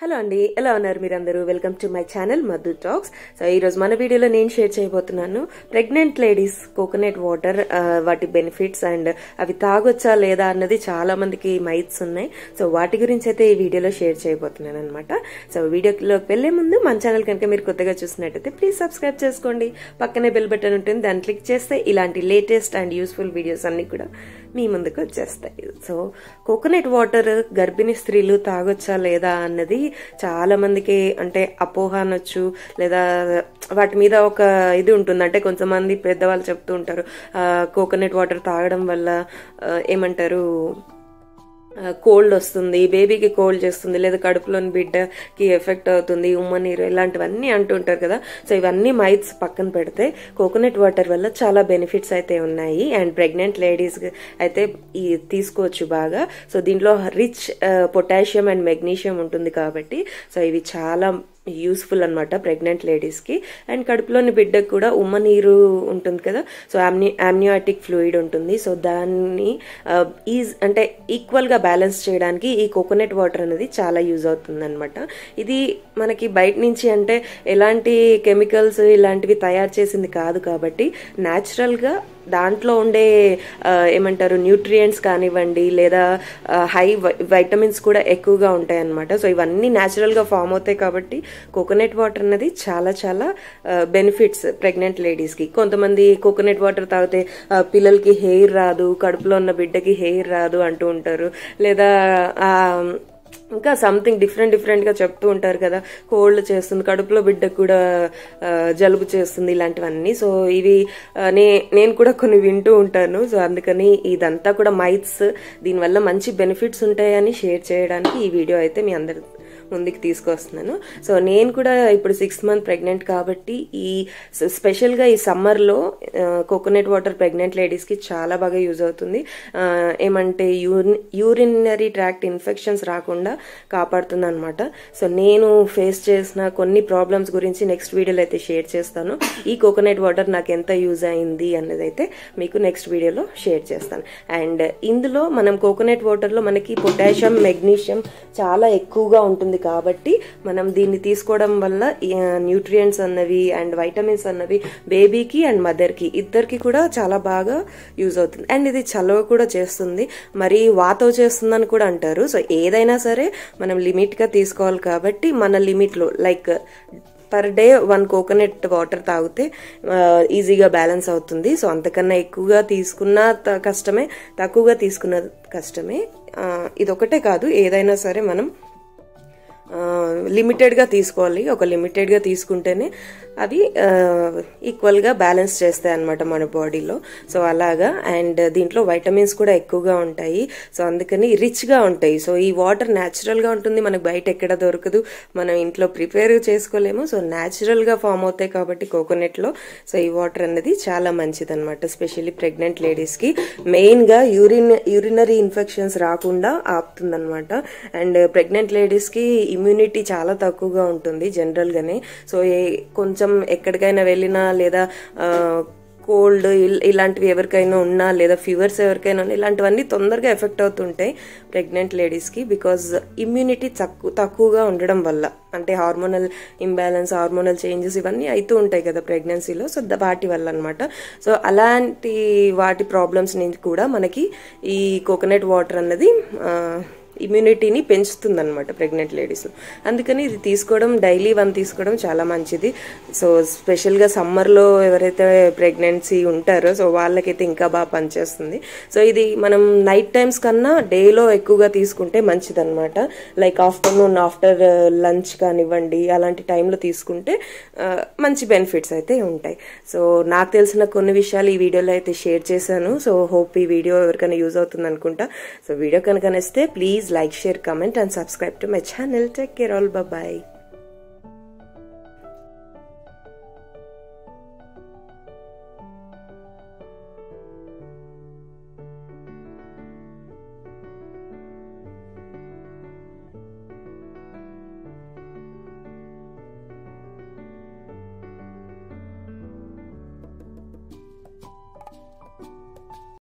hello అండి ఎలా ఉన్నారు మీరందరూ welcome to my channel Madhu talks so ఈరోజు మన వీడియోలో నేను షేర్ చేయబోతున్నాను ప్రెగ్నెంట్ లేడీస్ కోకోనట్ వాటర్ వాటి బెనిఫిట్స్ అండ్ అవి తాగొచ్చా లేదా అన్నది చాలా మందికి మైత్స్ ఉన్నాయి సో వాటి గురించి అయితే ఈ వీడియోలో షేర్ చేయబోతున్నాను అనమాట సో వీడియోలోకి వెళ్లే ముందు మన ఛానల్ కనుక మీరు కొత్తగా చూసినట్టయితే ప్లీజ్ సబ్స్క్రైబ్ చేసుకోండి పక్కనే బెల్ బటన్ ఉంటుంది దాన్ని క్లిక్ చేస్తే ఇలాంటి లేటెస్ట్ అండ్ యూస్ఫుల్ వీడియోస్ అన్ని కూడా మీ ముందుకు వచ్చేస్తాయి సో కోకోనట్ వాటర్ గర్భిణీ స్త్రీలు తాగొచ్చా లేదా అన్నది చాలా మందికి అంటే అపోహ అనొచ్చు లేదా వాటి మీద ఒక ఇది ఉంటుంది అంటే కొంతమంది పెద్దవాళ్ళు చెప్తూ ఉంటారు కోకోనట్ వాటర్ తాగడం వల్ల ఆ, ఏమంటారు కోల్డ్ వస్తుంది బేబీకి కోల్డ్ చేస్తుంది లేదా కడుపులోని బిడ్డకి ఎఫెక్ట్ అవుతుంది ఉమ్మ నీరు ఇలాంటివన్నీ అంటుంటారు కదా సో ఇవన్నీ మైత్స్ పక్కన పెడితే కోకోనట్ వాటర్ వల్ల చాలా బెనిఫిట్స్ అయితే ఉన్నాయి అండ్ ప్రెగ్నెంట్ లేడీస్ అయితే ఈ తీసుకోవచ్చు బాగా సో దీంట్లో రిచ్ పొటాషియం అండ్ మెగ్నీషియం ఉంటుంది కాబట్టి సో ఇవి చాలా యూస్ఫుల్ అనమాట ప్రెగ్నెంట్ లేడీస్కి అండ్ కడుపులోని బిడ్డకు కూడా ఉమ్మ నీరు ఉంటుంది కదా సో ఆమ్ని ఆమ్నియాటిక్ ఫ్లూయిడ్ ఉంటుంది సో దాన్ని ఈజ్ అంటే ఈక్వల్గా బ్యాలెన్స్ చేయడానికి ఈ కోకోనట్ వాటర్ అనేది చాలా యూజ్ అవుతుంది అనమాట ఇది మనకి బయట నుంచి అంటే ఎలాంటి కెమికల్స్ ఇలాంటివి తయారు చేసింది కాదు కాబట్టి న్యాచురల్గా దాంట్లో ఉండే ఆ, ఏమంటారు న్యూట్రియంట్స్ కానివ్వండి లేదా హై వైటమిన్స్ కూడా ఎక్కువగా ఉంటాయి అన్నమాట సో ఇవన్నీ న్యాచురల్గా ఫామ్ అవుతాయి కాబట్టి కోకోనట్ వాటర్ అనేది చాలా చాలా బెనిఫిట్స్ ప్రెగ్నెంట్ లేడీస్కి కొంతమంది కోకోనట్ వాటర్ తాగితే ఆ, పిల్లలకి హెయిర్ రాదు కడుపులో ఉన్న బిడ్డకి హెయిర్ రాదు అంటూ ఉంటారు లేదా ఆ, ఇంకా సంథింగ్ డిఫరెంట్ డిఫరెంట్ గా చెప్తూ ఉంటారు కదా కోల్డ్ చేస్తుంది కడుపులో బిడ్డకు కూడా ఆ, జలుబు చేస్తుంది ఇలాంటివన్నీ సో ఇవి ఆ, నే నేను కూడా కొన్ని వింటూ ఉంటాను సో అందుకని ఇదంతా కూడా మైత్స్ దీనివల్ల మంచి బెనిఫిట్స్ ఉంటాయని షేర్ చేయడానికి ఈ వీడియో అయితే మీ అందరి ముందుకు తీసుకొస్తున్నాను సో నేను కూడా ఇప్పుడు సిక్స్ మంత్ ప్రెగ్నెంట్ కాబట్టి ఈ స్పెషల్గా ఈ సమ్మర్లో కోకోనట్ వాటర్ ప్రెగ్నెంట్ లేడీస్కి చాలా బాగా యూజ్ అవుతుంది ఆ, ఏమంటే యూరిన్ యూరినరీ ట్రాక్ట్ ఇన్ఫెక్షన్స్ రాకుండా కాపాడుతుంది అనమాట సో నేను ఫేస్ చేసిన కొన్ని ప్రాబ్లమ్స్ గురించి నెక్స్ట్ వీడియోలో అయితే షేర్ చేస్తాను ఈ కోకోనట్ వాటర్ నాకు ఎంత యూజ్ అయింది అన్నది అయితే మీకు నెక్స్ట్ వీడియోలో షేర్ చేస్తాను అండ్ ఇందులో మనం కోకోనట్ వాటర్లో మనకి పొటాషియం మెగ్నీషియం చాలా ఎక్కువగా ఉంటుంది కాబట్టి మనం దీన్ని తీసుకోవడం వల్ల న్యూట్రియంట్స్ అన్నవి అండ్ వైటమిన్స్ అన్నవి బేబీకి అండ్ మదర్కి ఇద్దరికి కూడా చాలా బాగా యూజ్ అవుతుంది అండ్ ఇది చలవ కూడా చేస్తుంది మరి వాతో చేస్తుందని కూడా అంటారు సో ఏదైనా సరే మనం లిమిట్గా తీసుకోవాలి కాబట్టి మన లిమిట్లో like per day one coconut water తాగితే ఆ, ఈజీగా బ్యాలెన్స్ అవుతుంది సో అంతకన్నా ఎక్కువగా తీసుకున్నా త- కష్టమే తక్కువగా తీసుకున్న కష్టమే ఆ, ఇదొకటే కాదు ఏదైనా సరే మనం లిమిటెడ్గా తీసుకోవాలి ఒక లిమిటెడ్గా తీసుకుంటేనే అవి ఈక్వల్గా బ్యాలెన్స్ చేస్తాయి అనమాట మన బాడీలో సో అలాగా అండ్ దీంట్లో వైటమిన్స్ కూడా ఎక్కువగా ఉంటాయి సో అందుకని రిచ్గా ఉంటాయి సో ఈ వాటర్ న్యాచురల్గా ఉంటుంది మనకు బయట ఎక్కడ దొరకదు మనం ఇంట్లో ప్రిపేర్ చేసుకోలేము సో న్యాచురల్గా ఫామ్ అవుతాయి కాబట్టి కోకోనట్లో సో ఈ వాటర్ అనేది చాలా మంచిది అనమాట స్పెషల్లీ ప్రెగ్నెంట్ లేడీస్కి మెయిన్గా యూరిన్ యూరినరీ ఇన్ఫెక్షన్స్ రాకుండా ఆపుతుంది అండ్ ప్రెగ్నెంట్ లేడీస్కి ఇమ్యూనిటీ చాలా తక్కువగా ఉంటుంది జనరల్గానే సో ఏ కొంచెం ఎక్కడికైనా వెళ్ళినా లేదా కోల్డ్ ఇలాంటివి ఎవరికైనా ఉన్నా లేదా ఫీవర్స్ ఎవరికైనా ఉన్నా ఇలాంటివన్నీ తొందరగా ఎఫెక్ట్ అవుతుంటాయి ప్రెగ్నెంట్ లేడీస్కి బికాజ్ ఇమ్యూనిటీ తక్కువ తక్కువగా ఉండడం వల్ల అంటే హార్మోనల్ ఇంబ్యాలెన్స్ హార్మోనల్ చేంజెస్ ఇవన్నీ అవుతూ ఉంటాయి కదా ప్రెగ్నెన్సీలో సో ద- వాటి వల్ల అనమాట సో అలాంటి వాటి ప్రాబ్లమ్స్ నుంచి కూడా మనకి ఈ కోకోనట్ వాటర్ అన్నది ఆ, ఇమ్యూనిటీని పెంచుతుంది అనమాట ప్రెగ్నెంట్ లేడీస్ అందుకని ఇది తీసుకోవడం డైలీ వన్ తీసుకోవడం చాలా మంచిది సో స్పెషల్గా సమ్మర్లో ఎవరైతే ప్రెగ్నెన్సీ ఉంటారో సో వాళ్ళకైతే ఇంకా బాగా పనిచేస్తుంది సో ఇది మనం నైట్ టైమ్స్ కన్నా డేలో ఎక్కువగా తీసుకుంటే మంచిది అనమాట లైక్ ఆఫ్టర్నూన్ ఆఫ్టర్ లంచ్ కానివ్వండి అలాంటి టైంలో తీసుకుంటే ఆ, మంచి బెనిఫిట్స్ అయితే ఉంటాయి సో నాకు తెలిసిన కొన్ని విషయాలు ఈ వీడియోలో అయితే షేర్ చేశాను సో హోప్ ఈ వీడియో ఎవరికైనా యూజ్ అవుతుంది అనుకుంటా సో వీడియో కనుక నచ్చితే please like share comment and subscribe to my channel take care all bye